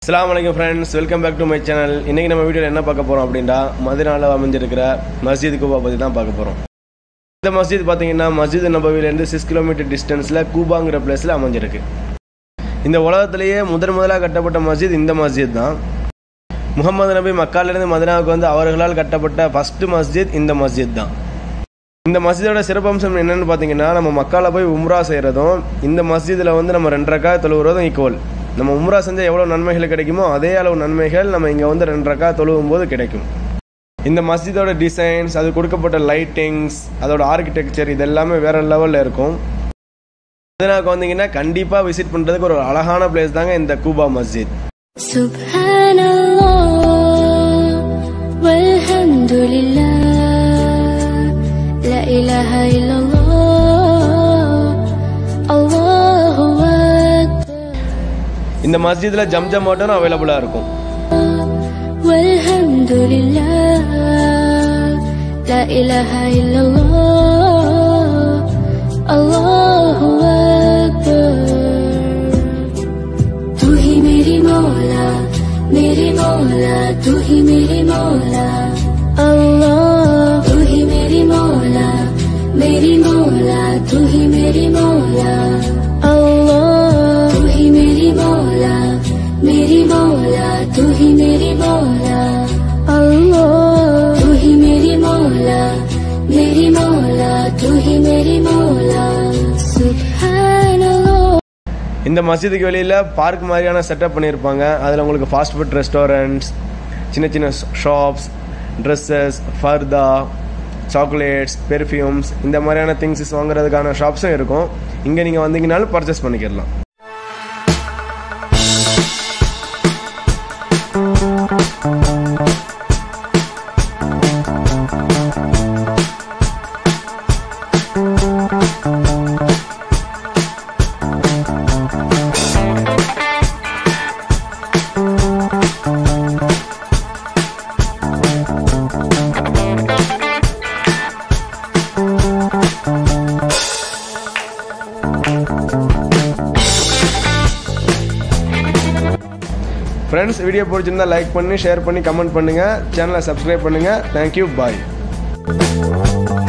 அஸ்ஸலாமு அலைக்கும் friends welcome back to my channel இன்றைக்கி நம்ம வீடியோவில் என்ன பார்க்க போகிறோம் அப்படின்னா மதினால அமைஞ்சிருக்கிற மஸ்ஜித் கூபா பற்றி தான் பார்க்க போகிறோம் இந்த மஸ்ஜித் பார்த்தீங்கன்னா மஸ்ஜித் நபவிலேருந்து சிக்ஸ் கிலோமீட்டர் டிஸ்டன்ஸில் கூபாங்கிற பிளேஸில் அமைஞ்சிருக்கு இந்த உலகத்திலேயே முதன் முதலாக கட்டப்பட்ட மஸ்ஜித் இந்த மஸ்ஜித் தான் முகமது நபி மக்காலிருந்து மதினாவுக்கு வந்து அவர்களால் கட்டப்பட்ட ஃபஸ்ட்டு மஸ்ஜித் இந்த மஸ்ஜித் தான் இந்த மஸ்ஜிதோட சிறப்பம்சம் என்னன்னு பார்த்தீங்கன்னா நம்ம மக்கால போய் உம்ரா செய்கிறதும் இந்த மஸ்ஜிதில் வந்து நம்ம ரெண்டு ரக்கா தொழுகிறதும் ஈக்குவல் நம்ம உம்ரா செஞ்சால் எவ்வளோ நன்மைகள் கிடைக்குமோ அதே அளவு நன்மைகள் நம்ம இங்கே வந்து ரெண்டு ரக்கா தொழுவும் போது கிடைக்கும் இந்த மஸ்ஜிதோட டிசைன்ஸ் அது கொடுக்கப்பட்ட லைட்டிங்ஸ் அதோட ஆர்கிடெக்சர் இது எல்லாமே வேற லெவலில் இருக்கும் மதினாவுக்கு வந்தீங்கன்னா கண்டிப்பாக விசிட் பண்ணுறதுக்கு ஒரு அழகான பிளேஸ் தாங்க இந்த கூபா மஸ்ஜித் سبحان الله والحمد لله لا إله إلا الله الله أكبر இந்த மஸ்ஜிதில் ஜம்ஜம் வாட்டரும் அவைலபிளாக இருக்கும் والحمد لله لا إله إلا الله الله أكبر तू ही मेरी मौला मेरी मौला तू ही मेरी मौला अल्लाह तू ही मेरी मौला मेरी मौला तू ही मेरी मौला अल्लाह तू ही मेरी मौला मेरी मौला तू ही मेरी मौला अल्लाह तू ही मेरी मौला मेरी मौला तू ही मेरी मौला सुभान अल्लाह இந்த மஸ்ஜிதுக்கு வெளியில் பார்க் மாதிரியான செட்டப் பண்ணியிருப்பாங்க அதில் உங்களுக்கு ஃபாஸ்ட் ஃபுட் ரெஸ்டாரண்ட்ஸ் சின்ன சின்ன ஷாப்ஸ் ட்ரெஸ்ஸஸ் ஃபர்தா சாக்லேட்ஸ் பெர்ஃப்யூம்ஸ் இந்த மாதிரியான திங்ஸஸ் வாங்குறதுக்கான ஷாப்ஸும் இருக்கும் இங்கே நீங்கள் வந்தீங்கனாலும் பர்ச்சேஸ் பண்ணிக்கிடலாம் ஃப்ரெண்ட்ஸ் வீடியோ பிடிச்சிருந்தா லைக் பண்ணி ஷேர் பண்ணி கமெண்ட் பண்ணுங்கள் சேனலை சப்ஸ்கிரைப் பண்ணுங்கள் தேங்க்யூ பாய்